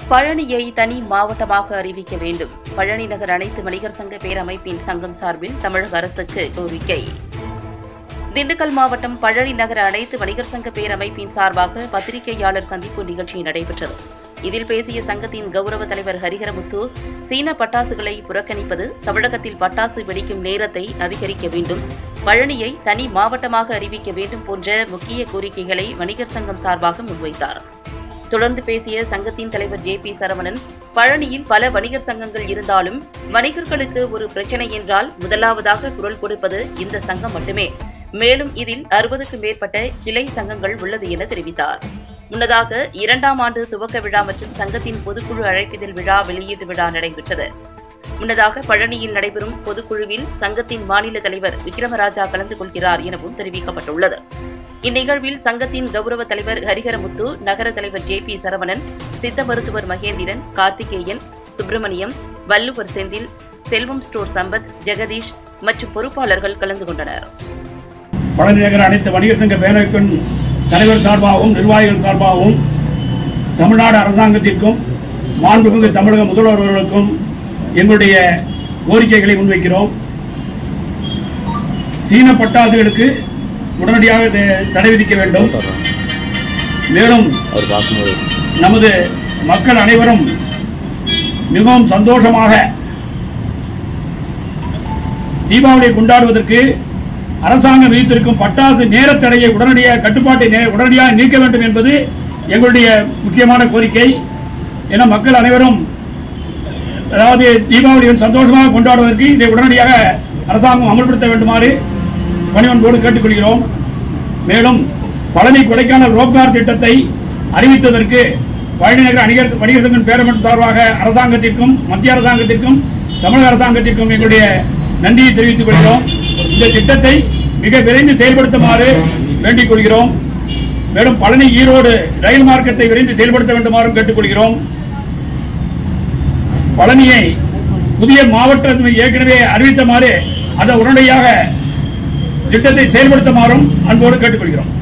பழனியை தனி மாவட்டமாக அறிவிக்க வேண்டும் பழனி நகர் அனைத்து வணிகர் சங்க பேரமைப்பின் சங்கம் சார்பில் தமிழக அரசுக்கு கோரிக்கை திண்டுக்கல் மாவட்டம் பழனி நகர அனைத்து வணிகர் சங்க பேரமைப்பின் சார்பாக பத்திரிகையாளர் சந்திப்பு நிகழ்ச்சி நடைபெற்றது இதில் பேசிய சங்கத்தின் கௌரவ தலைவர் ஹரிஹரமுத்து சீன பட்டாசுகளை புறக்கணிப்பது தமிழகத்தில் பட்டாசு வெடிக்கும் நேரத்தை அதிகரிக்க வேண்டும் பழனியை தனி மாவட்டமாக அறிவிக்க வேண்டும் போன்ற முக்கிய கோரிக்கைகளை வணிகர் சங்கம் சார்பாக முன்வைத்தார் தொடர்ந்து பேசிய சங்கத்தின் தலைவர் ஜே பி சரவணன் பழனியில் பல வணிகர் சங்கங்கள் இருந்தாலும் வணிகர்களுக்கு ஒரு பிரச்சனை என்றால் முதலாவதாக குரல் கொடுப்பது இந்த சங்கம் மட்டுமே மேலும் இதில் அறுபதுக்கு மேற்பட்ட கிளை சங்கங்கள் உள்ளது என தெரிவித்தார் முன்னதாக இரண்டாம் ஆண்டு துவக்க விழா மற்றும் சங்கத்தின் பொதுக்குழு அழைப்பிதழ் விழா வெளியீட்டு விழா நடைபெற்றது முன்னதாக பழனியில் நடைபெறும் பொதுக்குழுவில் சங்கத்தின் மாநில தலைவர் விக்ரமராஜா கலந்து கொள்கிறார் எனவும் தெரிவிக்கப்பட்டுள்ளது இந்நிகழ்வில் சங்கத்தின் கௌரவ தலைவர் ஹரிஹரமுத்து நகர தலைவர் ஜே பி சரவணன் சித்த மருத்துவர் மகேந்திரன் கார்த்திகேயன் சுப்பிரமணியம் வள்ளுவர் செந்தில் செல்வம் ஸ்டோர் சம்பத் ஜெகதீஷ் மற்றும் பொறுப்பாளர்கள் கலந்து கொண்டனர் பழனி நகர அனைத்து வணிகர் சங்க பேரவைப்பின் தலைவர் சார்பாகவும் நிர்வாகிகள் சார்பாகவும் தமிழ்நாடு அரசாங்கத்திற்கும் மாண்புமிகு தமிழக முதல்வர் அவர்களுக்கும் எங்களுடைய கோரிக்கைகளை முன்வைக்கிறோம் சீன பட்டாசுகளுக்கு உடனடியாக த- தடை விதிக்க வேண்டும் மேலும் அவர் பார்க்கும்போது நமது மக்கள் அனைவரும் மிகவும் சந்தோஷமாக தீபாவளியை கொண்டாடுவதற்கு அரசாங்கம் விதித்திருக்கும் பட்டாசு நேரத் தடையை உடனடியாக கட்டுப்பாட்டை நே- உடனடியாக நீக்க வேண்டும் என்பது எங்களுடைய முக்கியமான கோரிக்கை என மக்கள் அனைவரும் அதாவது தீபாவளியை சந்தோஷமாக கொண்டாடுவதற்கு இதை உடனடியாக அரசாங்கம் அமல்படுத்த வேண்டுமாறு பணிவன்போடு கேட்டுக்கொள்கிறோம் மேலும் பழனி கொடைக்கானல் ரோப்கார் திட்டத்தை அறிவித்ததற்கு பழனி நகர வணிகர் வணிகர் சங்கம் பேரமன்ற சார்பாக அரசாங்கத்திற்கும் மத்திய அரசாங்கத்திற்கும் தமிழக அரசாங்கத்திற்கும் எங்களுடைய நன்றியை தெரிவித்துக் கொள்கிறோம் இந்த திட்டத்தை மிக விரைந்து செயல்படுத்துமாறு வேண்டிக் கொள்கிறோம் மேலும் பழனி ஈரோடு ரயில் மார்க்கத்தை விரைந்து செயல்படுத்த வேண்டுமாறும் கேட்டுக்கொள்கிறோம் பழனியை புதிய மாவட்டம் ஏற்கனவே அறிவித்தமாறு அதை உடனடியாக திட்டத்தை செயல்படுத்துமாறும் அன்போடு கேட்டுக்கொள்கிறோம்